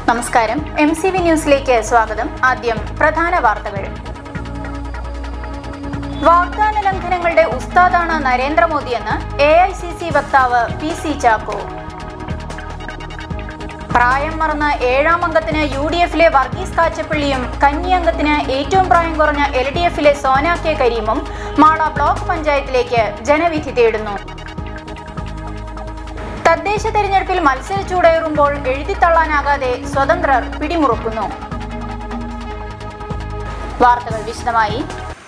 നമസ്കാരം M C V ന്യൂസിലേക്ക് സ്വാഗതം ആദ്യം പ്രധാന വാർത്തകൾ വാഗ്ദാന ലംഘനങ്ങളുടെ ഉസ്താദാണ് നരേന്ദ്രമോദിയെന്ന് എ ഐ സി സി വക്താവ് പി സി ചാക്കോ പ്രായം മറന്ന ഏഴാം അംഗത്തിന് യു ഡി എഫിലെ വർഗീസ് കാച്ചപ്പള്ളിയും കന്നി അംഗത്തിന് ഏറ്റവും പ്രായം കുറഞ്ഞ എൽ ഡി എഫിലെ സോന കെ കരീമും മാള ബ്ലോക്ക് പഞ്ചായത്തിലേക്ക് ജനവിധി തേടുന്നു തദ്ദേശ തെരഞ്ഞെടുപ്പിൽ മത്സരിച്ചൂടേറുമ്പോൾ എഴുതിത്തള്ളാനാകാതെ സ്വതന്ത്രർ പിടിമുറുക്കുന്നു വാർത്തകൾ വിശദമായി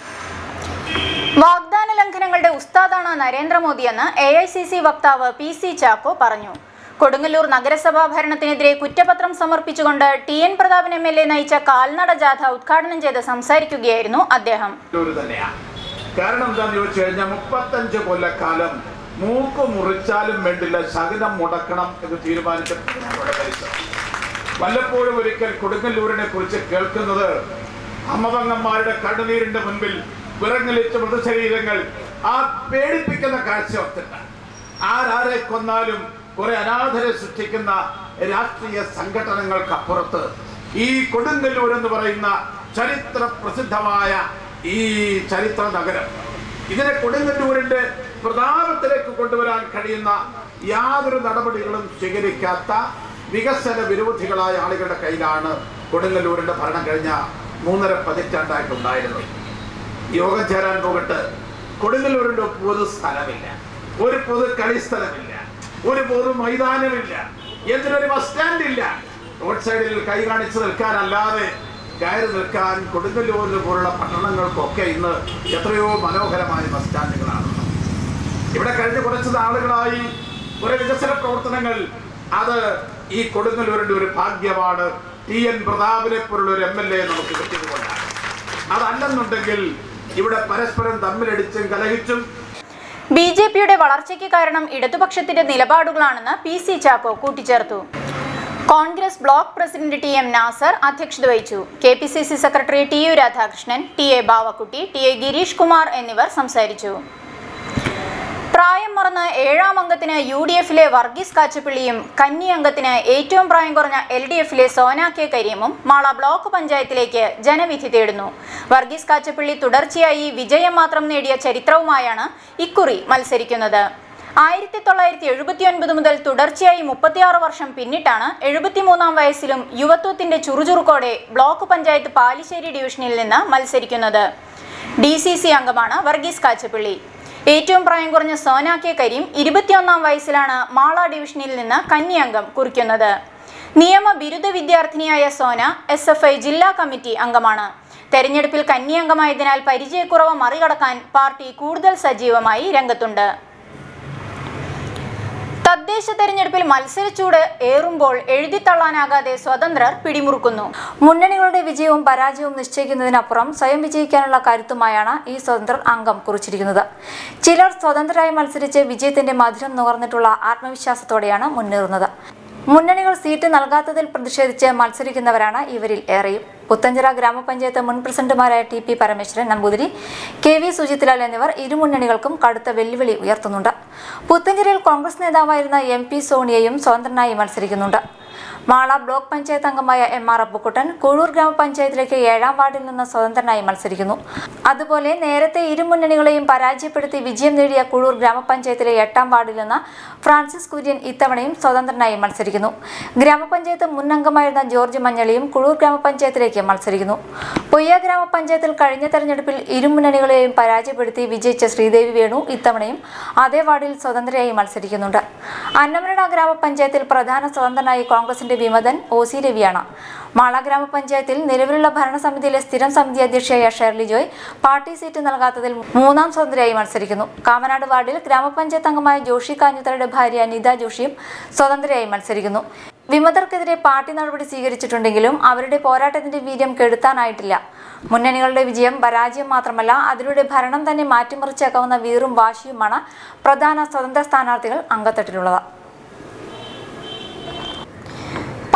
വാഗ്ദാന ലംഘനങ്ങളുടെ ഉസ്താദാണ് നരേന്ദ്രമോദിയെന്ന് എ ഐ സി സി വക്താവ് പി സി ചാക്കോ പറഞ്ഞു കൊടുങ്ങല്ലൂർ നഗരസഭാ ഭരണത്തിനെതിരെ കുറ്റപത്രം സമർപ്പിച്ചുകൊണ്ട് T N Prathapan M L A നയിച്ച കാൽനട ജാഥ ഉദ്ഘാടനം ചെയ്ത് സംസാരിക്കുകയായിരുന്നു അദ്ദേഹം ഒരു തന്നെയാണ് കാരണം എന്താന്ന് ചോദിച്ചു കഴിഞ്ഞാൽ മുപ്പത്തഞ്ച് കൊല്ലക്കാലം മൂക്ക് മുറിച്ചാലും വേണ്ടില്ല ശകലം മുടക്കണം എന്ന് തീരുമാനിച്ചപ്പോൾ ഞങ്ങളുടെ പരിസരം വല്ലപ്പോഴും ഒരിക്കൽ കൊടുങ്ങല്ലൂരിനെ കുറിച്ച് കേൾക്കുന്നത് അമ്മപങ്ങന്മാരുടെ കണ്ണുനീരിന്റെ മുൻപിൽ വിറങ്ങലിച്ച മൃതശരീരങ്ങൾ ആ പേടിപ്പിക്കുന്ന കാഴ്ച ഓർത്തിട്ടാണ് ആരാരെ കൊന്നാലും കുറെ അനാഥരെ സൃഷ്ടിക്കുന്ന രാഷ്ട്രീയ സംഘടനകൾക്കപ്പുറത്ത് ഈ കൊടുങ്ങല്ലൂർ എന്ന് പറയുന്ന ചരിത്ര പ്രസിദ്ധമായ ഈ ചരിത്ര നഗരം ഇതിനെ കൊടുങ്ങല്ലൂരിന്റെ പ്രതാപത്തിലേക്ക് കൊണ്ടുവരാൻ കഴിയുന്ന യാതൊരു നടപടികളും സ്വീകരിക്കാത്ത വികസന വിരോധികളായ ആളുകളുടെ കയ്യിലാണ് കൊടുങ്ങല്ലൂരിന്റെ ഭരണം കഴിഞ്ഞ മൂന്നര പതിറ്റാണ്ടായിട്ടുണ്ടായിരുന്നത് യോഗം ചേരാൻ പോകട്ട് കൊടുങ്ങല്ലൂരിന്റെ ഒരു പൊതു സ്ഥലമില്ല ഒരു പൊതു കളിസ്ഥലമില്ല ഒരു പൊതു മൈതാനമില്ല എന്തിനൊരു ബസ് സ്റ്റാൻഡ് ഇല്ല റോഡ് സൈഡിൽ കൈ കാണിച്ച് നിൽക്കാനല്ലാതെ കയറി നിൽക്കാൻ കൊടുങ്ങല്ലൂരിന് പോലുള്ള പട്ടണങ്ങൾക്കൊക്കെ ഇന്ന് എത്രയോ മനോഹരമായ ബസ് സ്റ്റാൻഡുകളാണ് ഇവിടെ കഴിഞ്ഞ കുറച്ച് നാളുകളായി കുറെ വികസന പ്രവർത്തനങ്ങൾ അത് ഈ കൊടുങ്ങല്ലൂരിന്റെ ഒരു ഭാഗ്യമാണ് ടി എൻ പ്രതാപിനെ പോലുള്ള ഒരു എം എൽ എ നമുക്ക് കിട്ടിയതുകൊണ്ടാണ് അതല്ലെന്നുണ്ടെങ്കിൽ ഇവിടെ പരസ്പരം തമ്മിലടിച്ചും കലഹിച്ചും ബി ജെ പിയുടെ വളർച്ചയ്ക്ക് കാരണം ഇടതുപക്ഷത്തിന്റെ നിലപാടുകളാണെന്ന് പി സി ചാക്കോ കൂട്ടിച്ചേർത്തു Congress block president T M Nasar അധ്യക്ഷത വഹിച്ചു K P C C secretary T U Radhakrishnan T A Bavakutty T A Girish Kumar എന്നിവർ സംസാരിച്ചു പ്രായം മറന്ന് ഏഴാം അംഗത്തിന് യു ഡി എഫിലെ വർഗീസ് കാച്ചപ്പള്ളിയും കന്നി അംഗത്തിന് ഏറ്റവും പ്രായം കുറഞ്ഞ എൽ ഡി എഫിലെ സോന കെ കരീമും മാള ബ്ലോക്ക് പഞ്ചായത്തിലേക്ക് ജനവിധി തേടുന്നു വർഗീസ് കാച്ചപ്പള്ളി തുടർച്ചയായി വിജയം മാത്രം നേടിയ ചരിത്രവുമായാണ് ഇക്കുറി മത്സരിക്കുന്നത് ആയിരത്തി തൊള്ളായിരത്തി എഴുപത്തി ഒൻപത് മുതൽ തുടർച്ചയായി മുപ്പത്തിയാറ് വർഷം പിന്നിട്ടാണ് എഴുപത്തിമൂന്നാം വയസ്സിലും യുവത്വത്തിന്റെ ചുറുചുറുക്കോടെ ബ്ലോക്ക് പഞ്ചായത്ത് പാലിശ്ശേരി ഡിവിഷനിൽ നിന്ന് മത്സരിക്കുന്നത് ഡി സി സി അംഗമാണ് വർഗീസ് കാച്ചപ്പള്ളി ഏറ്റവും പ്രായം കുറഞ്ഞ സോന കെ കരീം ഇരുപത്തിയൊന്നാം വയസ്സിലാണ് മാള ഡിവിഷനിൽ നിന്ന് കന്നി അംഗം കുറിക്കുന്നത് നിയമ ബിരുദ വിദ്യാർത്ഥിനിയായ സോന എസ് എഫ് ഐ ജില്ലാ കമ്മിറ്റി അംഗമാണ് തെരഞ്ഞെടുപ്പിൽ കന്നി അംഗമായതിനാൽ പരിചയക്കുറവ് മറികടക്കാൻ പാർട്ടി കൂടുതൽ സജീവമായി രംഗത്തുണ്ട് തദ്ദേശ തെരഞ്ഞെടുപ്പിൽ മത്സരച്ചൂട് ഏറുമ്പോൾ എഴുതിത്തള്ളാനാകാതെ സ്വതന്ത്രർ പിടിമുറുക്കുന്നു മുന്നണികളുടെ വിജയവും പരാജയവും നിശ്ചയിക്കുന്നതിനപ്പുറം സ്വയം വിജയിക്കാനുള്ള കരുത്തുമായാണ് ഈ സ്വതന്ത്രർ അംഗം കുറിച്ചിരിക്കുന്നത് ചിലർ സ്വതന്ത്രരായി മത്സരിച്ച് വിജയത്തിന്റെ മധുരം നുകർന്നിട്ടുള്ള ആത്മവിശ്വാസത്തോടെയാണ് മുന്നേറുന്നത് മുന്നണികൾ സീറ്റ് നൽകാത്തതിൽ പ്രതിഷേധിച്ച് മത്സരിക്കുന്നവരാണ് ഇവരിൽ ഏറെയും പുത്തഞ്ചിറ ഗ്രാമപഞ്ചായത്ത് മുൻ പ്രസിഡന്റുമാരായ T P Parameswaran Namboothiri K V Sujithlal എന്നിവർ ഇരു മുന്നണികൾക്കും കടുത്ത വെല്ലുവിളി ഉയർത്തുന്നുണ്ട് പുത്തഞ്ചിറയിൽ കോൺഗ്രസ് നേതാവായിരുന്ന എം പി സോണിയയും സ്വതന്ത്രനായി മത്സരിക്കുന്നുണ്ട് മാള ബ്ലോക്ക് പഞ്ചായത്ത് അംഗമായ എം ആർ അപ്പുക്കുട്ടൻ കൂഴൂർ ഗ്രാമപഞ്ചായത്തിലേക്ക് ഏഴാം വാർഡിൽ നിന്ന് സ്വതന്ത്രനായി മത്സരിക്കുന്നു അതുപോലെ നേരത്തെ ഇരു മുന്നണികളെയും പരാജയപ്പെടുത്തി വിജയം നേടിയ കുഴൂർ ഗ്രാമപഞ്ചായത്തിലെ എട്ടാം വാർഡിൽ നിന്ന് ഫ്രാൻസിസ് കുര്യൻ ഇത്തവണയും സ്വതന്ത്രനായി മത്സരിക്കുന്നു ഗ്രാമപഞ്ചായത്ത് മുൻ അംഗമായിരുന്ന ജോർജ് മഞ്ഞളിയും കുഴൂർ ഗ്രാമപഞ്ചായത്തിലേക്ക് മത്സരിക്കുന്നു പൊയ്യ ഗ്രാമപഞ്ചായത്തിൽ കഴിഞ്ഞ തെരഞ്ഞെടുപ്പിൽ ഇരു മുന്നണികളെയും പരാജയപ്പെടുത്തി വിജയിച്ച ശ്രീദേവി വേണു ഇത്തവണയും അതേ വാർഡിൽ സ്വതന്ത്രയായി മത്സരിക്കുന്നുണ്ട് അന്നമനട ഗ്രാമപഞ്ചായത്തിൽ പ്രധാന സ്വതന്ത്രനായി കോൺഗ്രസിന്റെ വിമതൻ ഒ സി രവിയാണ് മാള ഗ്രാമപഞ്ചായത്തിൽ നിലവിലുള്ള ഭരണസമിതിയിലെ സ്ഥിരം സമിതി അധ്യക്ഷയായ ഷേർലി ജോയ് പാർട്ടി സീറ്റ് നൽകാത്തതിൽ മൂന്നാം സ്വതന്ത്രയായി മത്സരിക്കുന്നു കാമനാട് വാർഡിൽ ഗ്രാമപഞ്ചായത്ത് അംഗമായ ജോഷി കാഞ്ഞുത്തറയുടെ ഭാര്യ നിത ജോഷിയും സ്വതന്ത്രയായി മത്സരിക്കുന്നു വിമതർക്കെതിരെ പാർട്ടി നടപടി സ്വീകരിച്ചിട്ടുണ്ടെങ്കിലും അവരുടെ പോരാട്ടത്തിന്റെ വീര്യം കെടുത്താനായിട്ടില്ല മുന്നണികളുടെ വിജയം പരാജയം മാത്രമല്ല അതിലൂടെ ഭരണം തന്നെ മാറ്റിമറിച്ചേക്കാവുന്ന വീറും വാശിയുമാണ് പ്രധാന സ്വതന്ത്ര സ്ഥാനാർത്ഥികൾ അംഗത്തട്ടിലുള്ളത് പട നയിച്ച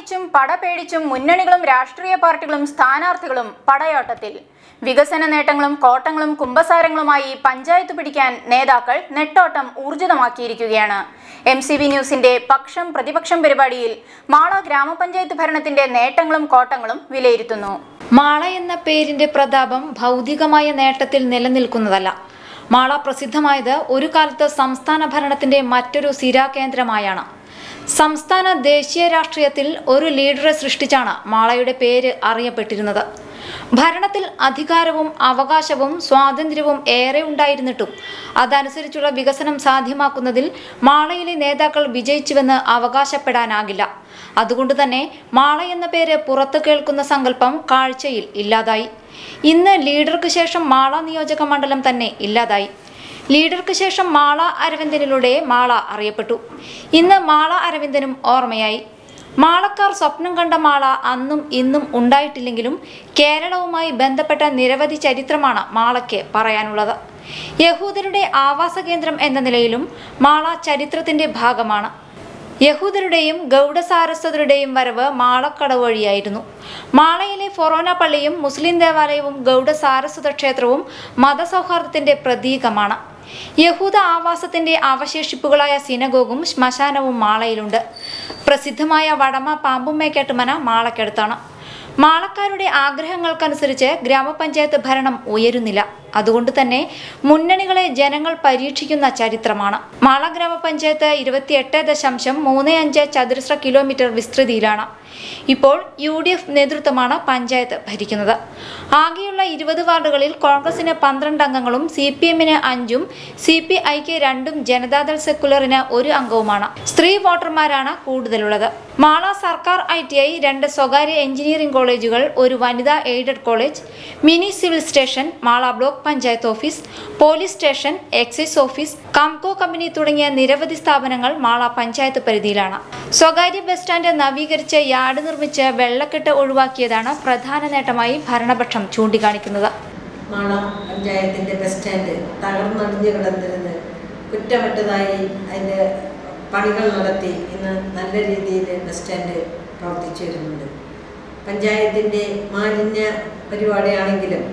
നയിച്ചും പട പേടിച്ചും മുന്നണികളും രാഷ്ട്രീയ പാർട്ടികളും സ്ഥാനാർത്ഥികളും പടയോട്ടത്തിൽ വികസന നേട്ടങ്ങളും കോട്ടങ്ങളും കുമ്പസാരങ്ങളുമായി പഞ്ചായത്ത് പിടിക്കാൻ നേതാക്കൾ നെട്ടോട്ടം ഊർജിതമാക്കിയിരിക്കുകയാണ് എം സി വി ന്യൂസിന്റെ പക്ഷം പ്രതിപക്ഷം പരിപാടിയിൽ മാള ഗ്രാമപഞ്ചായത്ത് ഭരണത്തിന്റെ നേട്ടങ്ങളും കോട്ടങ്ങളും വിലയിരുത്തുന്നു മാള എന്ന പേരിന്റെ പ്രതാപം ഭൗതികമായ നേട്ടത്തിൽ നിലനിൽക്കുന്നതല്ല മാള പ്രസിദ്ധമായത് ഒരു കാലത്ത് സംസ്ഥാന ഭരണത്തിന്റെ മറ്റൊരു സിരാകേന്ദ്രമായാണ് സംസ്ഥാന ദേശീയ രാഷ്ട്രീയത്തിൽ ഒരു ലീഡറെ സൃഷ്ടിച്ചാണ് മാളയുടെ പേര് അറിയപ്പെട്ടിരുന്നത് ഭരണത്തിൽ അധികാരവും അവകാശവും സ്വാതന്ത്ര്യവും ഏറെ ഉണ്ടായിരുന്നിട്ടും അതനുസരിച്ചുള്ള വികസനം സാധ്യമാക്കുന്നതിൽ മാളയിലെ നേതാക്കൾ വിജയിച്ചുവെന്ന് അവകാശപ്പെടാനാകില്ല അതുകൊണ്ട് തന്നെ മാള എന്ന പേര് പുറത്തു കേൾക്കുന്ന സങ്കല്പം കാഴ്ചയിൽ ഇല്ലാതായി ഇന്ന് ലീഡർക്ക് ശേഷം മാള നിയോജക മണ്ഡലം തന്നെ ഇല്ലാതായി ലീഡർക്ക് ശേഷം മാള അരവിന്ദനിലൂടെ മാള അറിയപ്പെട്ടു ഇന്ന് മാള അരവിന്ദനും ഓർമ്മയായി മാളക്കാർ സ്വപ്നം കണ്ട മാള അന്നും ഇന്നും ഉണ്ടായിട്ടില്ലെങ്കിലും കേരളവുമായി ബന്ധപ്പെട്ട നിരവധി ചരിത്രമാണ് മാളയ്ക്ക് പറയാനുള്ളത് യഹൂദരുടെ ആവാസ കേന്ദ്രം എന്ന നിലയിലും മാള ചരിത്രത്തിന്റെ ഭാഗമാണ് യഹൂദരുടെയും ഗൗഡസാരസ്വതരുടെയും വരവ് മാളക്കടവ് വഴിയായിരുന്നു മാളയിലെ ഫൊറോന പള്ളിയും മുസ്ലിം ദേവാലയവും ഗൗഡസാരസ്വത ക്ഷേത്രവും മതസൗഹാർദ്ദത്തിന്റെ പ്രതീകമാണ് യഹൂദ ആവാസത്തിന്റെ അവശേഷിപ്പുകളായ സിനഗോഗും ശ്മശാനവും മാളയിലുണ്ട് പ്രസിദ്ധമായ വടമ പാമ്പുമേക്കാട്ടുമന മാളക്കടുത്താണ് മാളക്കാരുടെ ആഗ്രഹങ്ങൾക്കനുസരിച്ച് ഗ്രാമപഞ്ചായത്ത് ഭരണം ഉയരുന്നില്ല അതുകൊണ്ട് തന്നെ മുന്നണികളെ ജനങ്ങൾ പരീക്ഷിക്കുന്ന ചരിത്രമാണ് മാള ഗ്രാമപഞ്ചായത്ത് ഇരുപത്തിയെട്ട് ദശാംശം മൂന്ന് അഞ്ച് ചതുരശ്ര കിലോമീറ്റർ വിസ്തൃതിയിലാണ് ഇപ്പോൾ യു ഡി എഫ് നേതൃത്വമാണ് പഞ്ചായത്ത് ഭരിക്കുന്നത് ആകെയുള്ള ഇരുപത് വാർഡുകളിൽ കോൺഗ്രസിന് പന്ത്രണ്ട് അംഗങ്ങളും സി പി എമ്മിന് അഞ്ചും സി പി ഐക്ക് രണ്ടും ജനതാദൾ സെക്കുലറിന് ഒരു അംഗവുമാണ് സ്ത്രീ വോട്ടർമാരാണ് കൂടുതലുള്ളത് മാള സർക്കാർ ഐ ടി ഐ രണ്ട് സ്വകാര്യ എഞ്ചിനീയറിംഗ് കോളേജുകൾ ഒരു വനിതാ aided college mini civil station Mala block panchayat office police station excise office Camco company തുടങ്ങിയ നിരവധി സ്ഥാപനങ്ങൾ മാള പഞ്ചായത്ത് പരിധിയിലാണ് സ്വകാര്യ ബസ് സ്റ്റാൻഡ് നവീകരിച്ച് യാർഡ് നിർമ്മിച്ച് വെള്ളക്കെട്ട് ഒഴിവാക്കിയതാണ് പ്രധാന നേട്ടമായി ഭരണപക്ഷം ചൂണ്ടിക്കാണിക്കുന്നത് മാള പഞ്ചായത്തിൻ്റെ ബസ് സ്റ്റാൻഡ് തകർന്നടിഞ്ഞു കിടന്നിരുന്ന് കുറ്റമറ്റതായി അതിൻ്റെ പണികൾ നടത്തി ഇന്ന് നല്ല രീതിയിൽ ബസ് സ്റ്റാൻഡ് പ്രവർത്തിച്ചു വരുന്നുണ്ട് പഞ്ചായത്തിൻ്റെ മാലിന്യ പരിപാടിയാണെങ്കിലും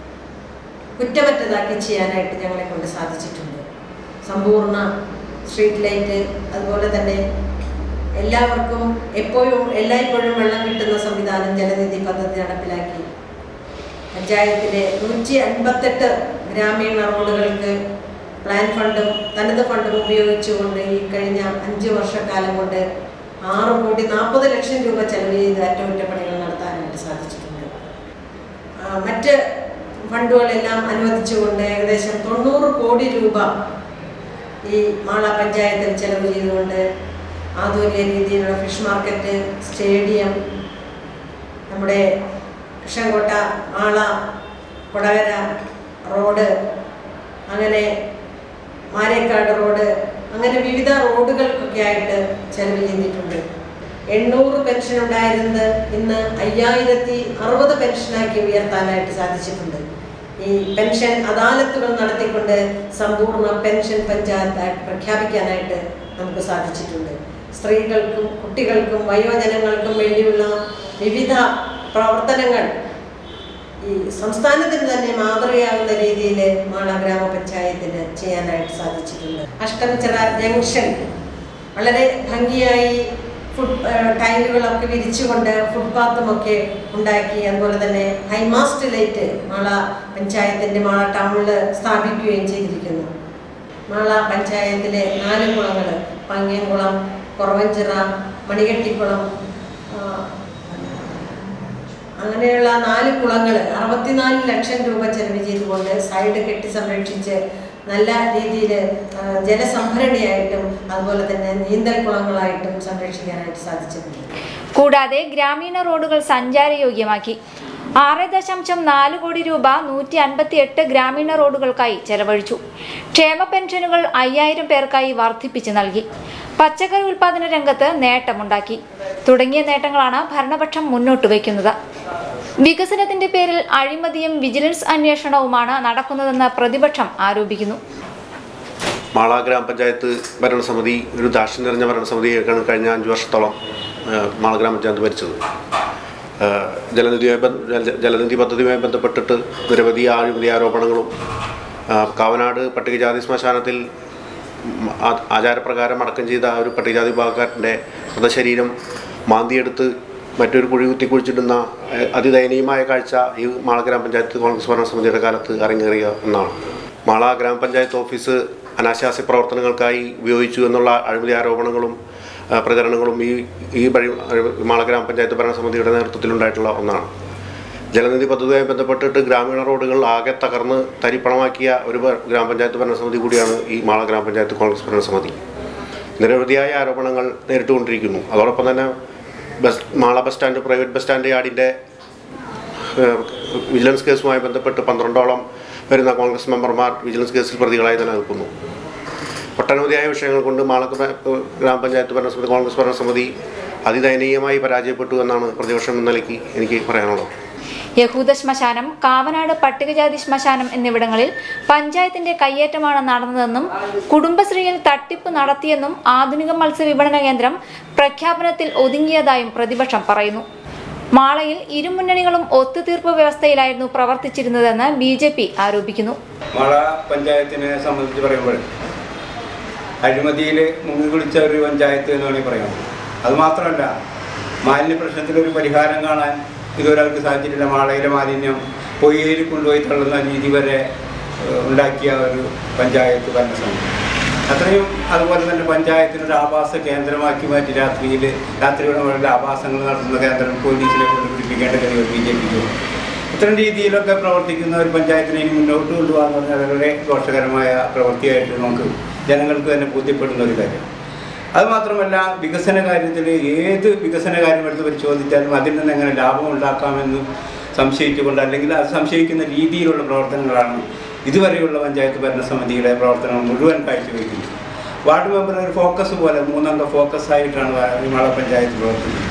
കുറ്റമറ്റതാക്കി ചെയ്യാനായിട്ട് ഞങ്ങളെ കൊണ്ട് സാധിച്ചിട്ടുണ്ട് സമ്പൂർണ്ണ സ്ട്രീറ്റ് ലൈറ്റ് അതുപോലെ തന്നെ എല്ലാവർക്കും എപ്പോഴും എല്ലായ്പ്പോഴും വെള്ളം കിട്ടുന്ന സംവിധാനം ജലനിധി പദ്ധതി നടപ്പിലാക്കി പഞ്ചായത്തിലെ നൂറ്റി അൻപത്തെട്ട് ഗ്രാമീണ റോഡുകൾക്ക് പ്ലാൻ ഫണ്ടും തനത് ഫണ്ടും ഉപയോഗിച്ചുകൊണ്ട് ഈ കഴിഞ്ഞ അഞ്ച് വർഷക്കാലം കൊണ്ട് ആറ് കോടി നാൽപ്പത് ലക്ഷം രൂപ ചെലവ് ചെയ്ത് അറ്റകുറ്റപ്പണികൾ നടത്താനായിട്ട് സാധിച്ചിട്ടുണ്ട് ആ, മറ്റ് ഫണ്ടുകളെല്ലാം അനുവദിച്ചുകൊണ്ട് ഏകദേശം തൊണ്ണൂറ് കോടി രൂപ ഈ മാള പഞ്ചായത്തിൽ ചെലവ് ചെയ്തുകൊണ്ട് ആധുനിക രീതിയിലുള്ള ഫിഷ് മാർക്കറ്റ് സ്റ്റേഡിയം നമ്മുടെ കൃഷ്ണൻകോട്ട മാള കൊടകര റോഡ് അങ്ങനെ മാരേക്കാട് റോഡ് അങ്ങനെ വിവിധ റോഡുകൾക്കൊക്കെ ആയിട്ട് ചെലവ് ചെയ്തിട്ടുണ്ട് എണ്ണൂറ് പെൻഷൻ ഉണ്ടായിരുന്നത് ഇന്ന് അയ്യായിരത്തി അറുപത് പെൻഷനാക്കി ഉയർത്താനായിട്ട് സാധിച്ചിട്ടുണ്ട് ഈ പെൻഷൻ അദാലത്തുകൾ നടത്തിക്കൊണ്ട് സമ്പൂർണ്ണ പെൻഷൻ പഞ്ചായത്തായിട്ട് പ്രഖ്യാപിക്കാനായിട്ട് നമുക്ക് സാധിച്ചിട്ടുണ്ട് സ്ത്രീകൾക്കും കുട്ടികൾക്കും വയോജനങ്ങൾക്കും വേണ്ടിയുള്ള വിവിധ പ്രവർത്തനങ്ങൾ ഈ സംസ്ഥാനത്തിന് തന്നെ മാതൃകയാകുന്ന രീതിയിൽ മാള ഗ്രാമപഞ്ചായത്തിന് ചെയ്യാനായിട്ട് സാധിച്ചിട്ടുണ്ട് അഷ്ടമിച്ചിറ ജംഗ്ഷൻ വളരെ ഭംഗിയായി ഫുഡ് ടൈലുകളൊക്കെ വിരിച്ചുകൊണ്ട് ഫുട്പാത്തുമൊക്കെ ഉണ്ടാക്കി അതുപോലെ തന്നെ ഹൈമാസ്റ്റ് ലൈറ്റ് മാള പഞ്ചായത്തിൻ്റെ മാള ടൗണിൽ സ്ഥാപിക്കുകയും ചെയ്തിരിക്കുന്നു മാള പഞ്ചായത്തിലെ നാല് കുളങ്ങൾ പങ്ങിയംകുളം കുറവഞ്ചിറ മണികെട്ടിക്കുളം ആ, അങ്ങനെയുള്ള നാല് കുളങ്ങൾ അറുപത്തിനാല് ലക്ഷം രൂപ ചെലവ് ചെയ്തുകൊണ്ട് സൈഡ് കെട്ടി സംരക്ഷിച്ച് നല്ല രീതിയിൽ ജലസംഭരണിയായിട്ടും അതുപോലെ തന്നെ നീന്തൽ കുളങ്ങളായിട്ടും സംരക്ഷിക്കാനായിട്ട് സാധിച്ചിട്ടുണ്ട് കൂടാതെ ഗ്രാമീണ റോഡുകൾ സഞ്ചാരയോഗ്യമാക്കി ആറ് ദശാംശം നാല് കോടി രൂപ നൂറ്റി അൻപത്തി എട്ട് ഗ്രാമീണ റോഡുകൾക്കായി ചെലവഴിച്ചു ക്ഷേമ പെൻഷനുകൾ അയ്യായിരം പേർക്കായി വർദ്ധിപ്പിച്ചു നൽകി പച്ചക്കറി ഉൽപാദന രംഗത്ത് നേട്ടമുണ്ടാക്കി തുടങ്ങിയ നേട്ടങ്ങളാണ് ഭരണപക്ഷം മുന്നോട്ട് വയ്ക്കുന്നത് വികസനത്തിന്റെ പേരിൽ അഴിമതിയും വിജിലൻസ് അന്വേഷണവുമാണ് നടക്കുന്നതെന്ന് പ്രതിപക്ഷം ആരോപിക്കുന്നു മാള ഗ്രാമപഞ്ചായത്ത് ഭരണസമിതി ഒരു ദാക്ഷ്യം നിറഞ്ഞ ഭരണസമിതിയൊക്കെയാണ് കഴിഞ്ഞ അഞ്ച് വർഷത്തോളം ഏഹ്, മാള ഗ്രാമപഞ്ചായത്ത് ഭരിച്ചത് ഏഹ്, ജലനിധിയുമായി ബന്ധ- ജല- ജലനിധി പദ്ധതിയുമായി ബന്ധപ്പെട്ടിട്ട് നിരവധി അഴിമതി ആരോപണങ്ങളും ഏഹ്, കാവനാട് പട്ടികജാതി ശ്മശാനത്തിൽ ഉം, ആ- ആചാരപ്രകാരം അടക്കം ചെയ്ത ആ ഒരു പട്ടികജാതി വിഭാഗക്കാരൻ്റെ മൃതശരീരം മാന്തിയെടുത്ത് മറ്റൊരു കുഴി കുത്തി കുഴിച്ചിടുന്ന ഏഹ്, അതിദയനീയമായ കാഴ്ച ഈ മാള ഗ്രാമപഞ്ചായത്ത് കോൺഗ്രസ് ഭരണസമിതിയുടെ കാലത്ത് അരങ്ങേറിയ ഒന്നാണ് മാള ഗ്രാമപഞ്ചായത്ത് ഓഫീസ് അനാശാസ്യ പ്രവർത്തനങ്ങൾക്കായി ഉപയോഗിച്ചു എന്നുള്ള അഴിമതി ആരോപണങ്ങളും ആ, പ്രചരണങ്ങളും ഈ ഈ വഴി മാള ഗ്രാമപഞ്ചായത്ത് ഭരണസമിതിയുടെ നേതൃത്വത്തിലുണ്ടായിട്ടുള്ള ഒന്നാണ് ജലനിധി പദ്ധതിയുമായി ബന്ധപ്പെട്ടിട്ട് ഗ്രാമീണ റോഡുകൾ ആകെ തകർന്ന് തരിപ്പണമാക്കിയ ഒരു ഭ- ഗ്രാമപഞ്ചായത്ത് ഭരണസമിതി കൂടിയാണ് ഈ മാള ഗ്രാമപഞ്ചായത്ത് കോൺഗ്രസ് ഭരണസമിതി നിരവധിയായ ആരോപണങ്ങൾ നേരിട്ടുകൊണ്ടിരിക്കുന്നു അതോടൊപ്പം തന്നെ bus Mala bus stand private bus stand യാർഡിൻ്റെ ഏഹ്, വിജിലൻസ് കേസുമായി ബന്ധപ്പെട്ട് പന്ത്രണ്ടോളം വരുന്ന കോൺഗ്രസ് മെമ്പർമാർ വിജിലൻസ് കേസിൽ പ്രതികളായി തന്നെ നിൽക്കുന്നു ഒട്ടനവധിയായ വിഷയങ്ങൾ കൊണ്ട് മാള ഗ്രാ- ഗ്രാമപഞ്ചായത്ത് ഭരണസമിതി കോൺഗ്രസ് ഭരണസമിതി അതിദയനീയമായി പരാജയപ്പെട്ടു എന്നാണ് പ്രതിപക്ഷം എന്ന നിലയ്ക്ക് എനിക്ക് പറയാനുള്ളത് യഹൂദ ശ്മശാനം കാവനാട് പട്ടികജാതി ശ്മശാനം എന്നിവിടങ്ങളിൽ പഞ്ചായത്തിന്റെ കയ്യേറ്റമാണ് നടന്നതെന്നും കുടുംബശ്രീയിൽ തട്ടിപ്പ് നടത്തിയെന്നും ആധുനിക മത്സ്യവിപണന കേന്ദ്രം പ്രഖ്യാപനത്തിൽ ഒതുങ്ങിയതായും പ്രതിപക്ഷം പറയുന്നു മാളയിൽ ഇരുമുന്നണികളും ഒത്തുതീർപ്പ് വ്യവസ്ഥയിലായിരുന്നു പ്രവർത്തിച്ചിരുന്നതെന്ന് ബി ജെ പി ആരോപിക്കുന്നു മാള പഞ്ചായത്തിനെ സംബന്ധിച്ച് പറയുമ്പോൾ അഴിമതിയിൽ മുങ്ങി കുളിച്ച ഒരു പഞ്ചായത്ത് എന്ന് വേണമെങ്കിൽ പറയാം അത് മാത്രമല്ല മാലിന്യ പ്രശ്നത്തിനൊരു പരിഹാരം കാണാൻ ഇതൊരാൾക്ക് സാധിച്ചിട്ടില്ല മാളയിലെ മാലിന്യം പൊയ്യയിൽ കൊണ്ടുപോയി തള്ളുന്ന രീതി വരെ ഏഹ്, ഉണ്ടാക്കിയ ഒരു പഞ്ചായത്ത് ഭരണസമിതി അത്രയും അതുപോലെ തന്നെ പഞ്ചായത്തിനൊരു ആവാസ കേന്ദ്രമാക്കി മാറ്റി രാത്രിയിൽ രാത്രിയുടെ ആവാസങ്ങൾ നടത്തുന്ന കേന്ദ്രം പോലീസിനെ കൊണ്ട് പിടിപ്പിക്കേണ്ട കഴിവ് ബി ജെ പിക്ക് ഇത്തരം രീതിയിലൊക്കെ പ്രവർത്തിക്കുന്ന ഒരു പഞ്ചായത്തിനെ ഇനി മുന്നോട്ട് കൊണ്ടുപോകാൻ പറഞ്ഞാൽ വളരെ ദോഷകരമായ പ്രവൃത്തിയായിട്ട് നമുക്ക് ജനങ്ങൾക്ക് തന്നെ ബോധ്യപ്പെടുന്ന ഒരു കാര്യം അത് മാത്രമല്ല വികസന കാര്യത്തിൽ ഏത് വികസന കാര്യം എടുത്ത് പരിശോധിച്ചാലും അതിൽ നിന്ന് എങ്ങനെ ലാഭം ഉണ്ടാക്കാമെന്ന് സംശയിച്ചുകൊണ്ട് അല്ലെങ്കിൽ അത് സംശയിക്കുന്ന രീതിയിലുള്ള പ്രവർത്തനങ്ങളാണ് ഇതുവരെയുള്ള പഞ്ചായത്ത് ഭരണസമിതിയുടെ പ്രവർത്തനം മുഴുവൻ കാഴ്ചവെക്കുന്നത് വാർഡ് മെമ്പർ ഒരു ഫോക്കസ് പോലെ മൂന്നംഗ ഫോക്കസ് ആയിട്ടാണ് മാള പഞ്ചായത്ത് പ്രവർത്തിക്കുന്നത്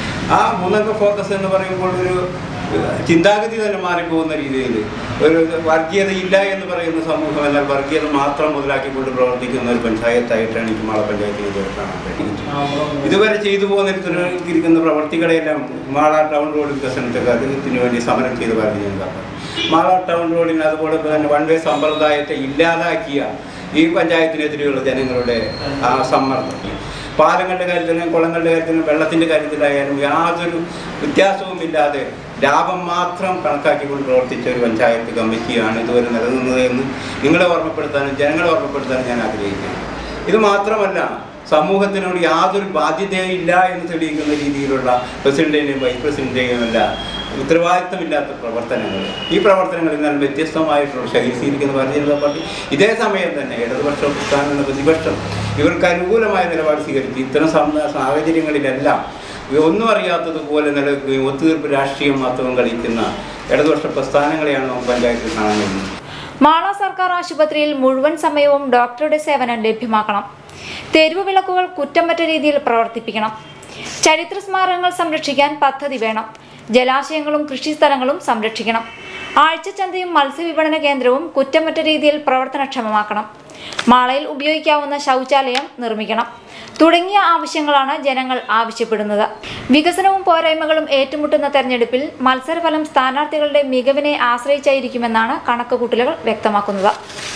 ആ മൂന്നംഗ ഫോക്കസ് എന്ന് പറയുമ്പോൾ ഒരു ഏഹ്, ചിന്താഗതി തന്നെ മാറിപ്പോകുന്ന രീതിയിൽ ഒരു വർഗീയത ഇല്ല എന്ന് പറയുന്ന സമൂഹം എന്നാൽ വർഗീയത മാത്രം മുതലാക്കിക്കൊണ്ട് പ്രവർത്തിക്കുന്ന ഒരു പഞ്ചായത്തായിട്ടാണ് എനിക്ക് മാള പഞ്ചായത്തിന് ഇതുവരെ കാണാൻ കഴിയുന്നത് ഇതുവരെ ചെയ്തു പോന്നിരിക്കുന്ന പ്രവർത്തികളെല്ലാം മാള ടൗൺ റോഡ് വികസനത്തിന് അദ്ദേഹത്തിന് വേണ്ടി സമരം ചെയ്ത് പറഞ്ഞു ഞാൻ പറഞ്ഞു മാള ടൗൺ റോഡിന് അതുപോലെ തന്നെ വൺ വേ സമ്പ്രദായത്തെ ഇല്ലാതാക്കിയ ഈ പഞ്ചായത്തിനെതിരെയുള്ള ജനങ്ങളുടെ ആ സമ്മർദ്ദം പാലങ്ങളുടെ കാര്യത്തിലും കുളങ്ങളുടെ കാര്യത്തിലും വെള്ളത്തിൻ്റെ കാര്യത്തിലായാലും യാതൊരു വ്യത്യാസവും ഇല്ലാതെ ലാഭം മാത്രം കണക്കാക്കിക്കൊണ്ട് പ്രവർത്തിച്ച ഒരു പഞ്ചായത്ത് കമ്മിറ്റിയാണ് ഇതുവരെ നിലനിന്നത് എന്ന് നിങ്ങളെ ഓർമ്മപ്പെടുത്താനും ജനങ്ങളെ ഓർമ്മപ്പെടുത്താനും ഞാൻ ആഗ്രഹിക്കുന്നു ഇത് മാത്രമല്ല സമൂഹത്തിനോട് യാതൊരു ബാധ്യതയും ഇല്ല എന്ന് തെളിയിക്കുന്ന രീതിയിലുള്ള പ്രസിഡന്റിന്റെയും വൈസ് പ്രസിഡന്റിന്റെയും അല്ല ഉത്തരവാദിത്തമില്ലാത്ത പ്രവർത്തനങ്ങൾ ഈ പ്രവർത്തനങ്ങളിൽ നിന്നാൽ വ്യത്യസ്തമായിട്ടുള്ള ശൈലിയിരിക്കുന്ന ഭാരതീയ ജനതാ പാർട്ടി ഇതേ സമയം തന്നെ ഇടതുപക്ഷ പ്രസ്ഥാനങ്ങളുടെ പ്രതിപക്ഷം ഇവർക്ക് അനുകൂലമായ നിലപാട് സ്വീകരിച്ച് ഇത്തരം സം- സാഹചര്യങ്ങളിലെല്ലാം ഒന്നും അറിയാത്തതുപോലെ നിലനിൽക്കുകയും ഒത്തുതീർപ്പ് രാഷ്ട്രീയം മാത്രം കളിക്കുന്ന ഇടതുപക്ഷ പ്രസ്ഥാനങ്ങളെയാണ് നമുക്ക് പഞ്ചായത്തിൽ കാണാൻ കഴിയുന്നത് മാള സർക്കാർ ആശുപത്രിയിൽ മുഴുവൻ സമയവും ഡോക്ടറുടെ സേവനം ലഭ്യമാക്കണം തെരുവ് വിളക്കുകൾ കുറ്റമറ്റ രീതിയിൽ പ്രവർത്തിപ്പിക്കണം ചരിത്ര സ്മാരകങ്ങൾ സംരക്ഷിക്കാൻ പദ്ധതി വേണം ജലാശയങ്ങളും കൃഷിസ്ഥലങ്ങളും സംരക്ഷിക്കണം ആഴ്ചച്ചന്തയും മത്സ്യവിപണന കേന്ദ്രവും കുറ്റമറ്റ രീതിയിൽ പ്രവർത്തനക്ഷമമാക്കണം മാളയിൽ ഉപയോഗിക്കാവുന്ന ശൗചാലയം നിർമ്മിക്കണം തുടങ്ങിയ ആവശ്യങ്ങളാണ് ജനങ്ങൾ ആവശ്യപ്പെടുന്നത് വികസനവും പോരായ്മകളും ഏറ്റുമുട്ടുന്ന തെരഞ്ഞെടുപ്പിൽ മത്സരഫലം സ്ഥാനാർത്ഥികളുടെ മികവിനെ ആശ്രയിച്ചായിരിക്കുമെന്നാണ് കണക്കുകൂട്ടലുകൾ വ്യക്തമാക്കുന്നത്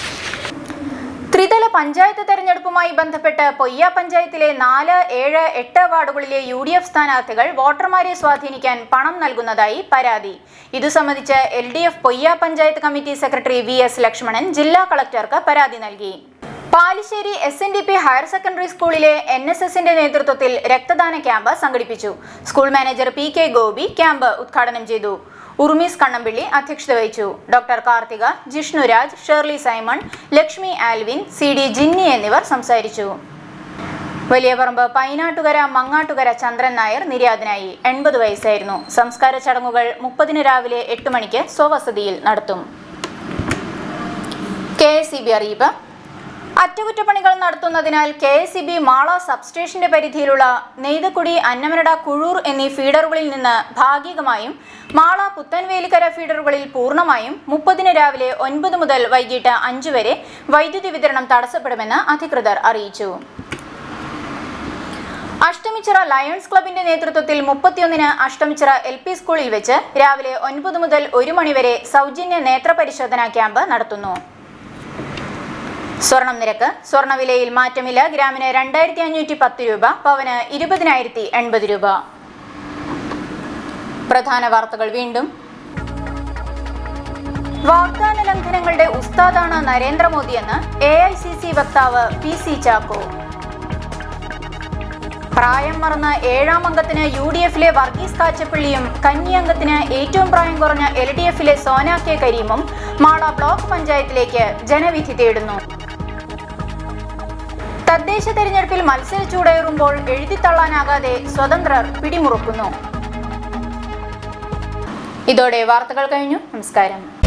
ത്രിതല പഞ്ചായത്ത് തെരഞ്ഞെടുപ്പുമായി ബന്ധപ്പെട്ട് പൊയ്യ പഞ്ചായത്തിലെ നാല് ഏഴ് എട്ട് വാർഡുകളിലെ യു ഡി എഫ് സ്ഥാനാർത്ഥികൾ വോട്ടർമാരെ സ്വാധീനിക്കാൻ പണം നൽകുന്നതായി പരാതി ഇതു സംബന്ധിച്ച് L D F Poyya panchayat committee secretary V S Lakshmanan ജില്ലാ കളക്ടർക്ക് പരാതി നൽകി Palissery S N D P higher secondary സ്കൂളിലെ എൻ എസ് എസിന്റെ നേതൃത്വത്തിൽ രക്തദാന ക്യാമ്പ് സംഘടിപ്പിച്ചു school manager P K Gopi camp ഉദ്ഘാടനം ചെയ്തു ഉറുമീസ് കണ്ണമ്പിള്ളി അധ്യക്ഷത വഹിച്ചു doctor Karthika Jishnuraj Shirley Simon Lakshmi Alvin C D Ginny എന്നിവർ സംസാരിച്ചു വലിയപറമ്പ് പൈനാട്ടുകര മങ്ങാട്ടുകര ചന്ദ്രൻ നായർ നിര്യാതനായി എൺപത് വയസ്സായിരുന്നു സംസ്കാര ചടങ്ങുകൾ മുപ്പതിന് രാവിലെ എട്ട് മണിക്ക് സ്വവസതിയിൽ നടത്തും കെ എസ് ഇ ബി അറിയിപ്പ് അറ്റകുറ്റപ്പണികൾ നടത്തുന്നതിനാൽ K S E B Mala സബ്സ്റ്റേഷന്റെ പരിധിയിലുള്ള നെയ്തക്കുടി അന്നമനട കുഴൂർ എന്നീ ഫീഡറുകളിൽ നിന്ന് ഭാഗികമായും മാള പുത്തൻവേലിക്കര ഫീഡറുകളിൽ പൂർണ്ണമായും മുപ്പതിന് രാവിലെ ഒൻപത് മുതൽ വൈകിട്ട് അഞ്ച് വരെ വൈദ്യുതി വിതരണം തടസ്സപ്പെടുമെന്ന് അധികൃതർ അറിയിച്ചു അഷ്ടമിച്ചിറ ലയൺസ് ക്ലബിന്റെ നേതൃത്വത്തിൽ മുപ്പത്തിയൊന്നിന് അഷ്ടമിച്ചിറ എൽ പി സ്കൂളിൽ വെച്ച് രാവിലെ ഒൻപത് മുതൽ ഒരു മണിവരെ സൗജന്യ നേത്ര പരിശോധനാ ക്യാമ്പ് നടത്തുന്നു സ്വർണം നിരക്ക് സ്വർണ്ണവിലയിൽ മാറ്റമില്ല ഗ്രാമിന് രണ്ടായിരത്തി അഞ്ഞൂറ്റി പത്ത് രൂപ പവന് ഇരുപതിനായിരത്തി എൺപത് രൂപ പ്രധാന വാർത്തകൾ വീണ്ടും വാഗ്ദാന ലംഘനങ്ങളുടെ ഉസ്താദാണ് നരേന്ദ്രമോദിയെന്ന് എ ഐ സി സി വക്താവ് പി സി ചാക്കോ പ്രായം മറന്ന ഏഴാം അംഗത്തിന് യു ഡി എഫിലെ വർഗീസ് കാച്ചപ്പള്ളിയും കന്നി അംഗത്തിന് ഏറ്റവും പ്രായം കുറഞ്ഞ എൽ ഡി എഫിലെ സോന കെ കരീമും മാള ബ്ലോക്ക് പഞ്ചായത്തിലേക്ക് ജനവിധി തേടുന്നു തദ്ദേശ തെരഞ്ഞെടുപ്പിൽ മത്സരച്ചൂടേറുമ്പോൾ എഴുതിത്തള്ളാനാകാതെ സ്വതന്ത്രർ പിടിമുറുക്കുന്നു ഇതോടെ വാർത്തകൾ കഴിഞ്ഞു നമസ്കാരം